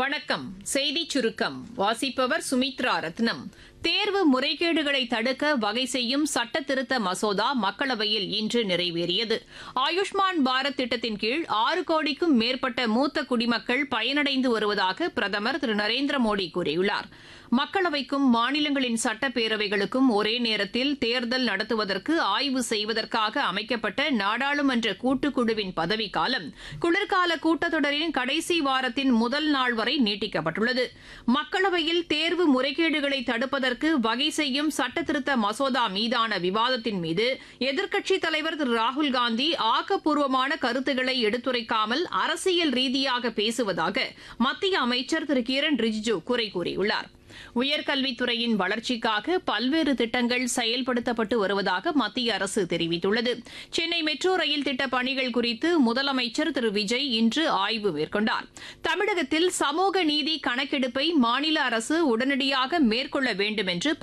வணக்கம் செய்திச் சுருக்கம் வாசிப்பவர் சுமித்ரா ரத்னம் தேர்வு முறைகேடுகளை தடுக்க வகை செய்யும் சட்ட திருத்த மசோதா மக்களவையில் இன்று நிறைவேறியது ஆயுஷ்மான் பாரத் திட்டத்தின் கீழ் ஆறு கோடிக்கும் மேற்பட்ட மூத்த குடிமக்கள் பயனடைந்து வருவதாக பிரதமர் திரு நரேந்திர மோடி கூறியுள்ளார் மக்களவைக்கும் மாநிலங்களின் சட்டப்பேரவைகளுக்கும் ஒரே நேரத்தில் தேர்தல் நடத்துவதற்கு ஆய்வு செய்வதற்காக அமைக்கப்பட்ட நாடாளுமன்ற கூட்டுக்குழுவின் பதவிக்காலம் குளிர்கால கூட்டத்தொடரின் கடைசி வாரத்தின் முதல் நாள் வரை நீட்டிக்கப்பட்டுள்ளது மக்களவையில் தேர்வு முறைகேடுகளை தடுப்பதற்கு வகை செய்யும் சட்டத்திருத்த மசோதா மீதான விவாதத்தின் மீது எதிர்க்கட்சித் தலைவர் திரு ராகுல்காந்தி ஆக்கப்பூர்வமான கருத்துக்களை எடுத்துரைக்காமல் அரசியல் ரீதியாக பேசுவதாக மத்திய அமைச்சர் திரு கிரண் ரிஜிஜு குறை கூறியுள்ளார் உயர்கல்வித்துறையின் வளர்ச்சிக்காக பல்வேறு திட்டங்கள் செயல்படுத்தப்பட்டு வருவதாக மத்திய அரசு தெரிவித்துள்ளது சென்னை மெட்ரோ ரயில் திட்ட பணிகள் குறித்து முதலமைச்சர் திரு விஜய் இன்று ஆய்வு மேற்கொண்டார் தமிழகத்தில் சமூக நீதி கணக்கெடுப்பை மாநில அரசு உடனடியாக மேற்கொள்ள வேண்டும் என்று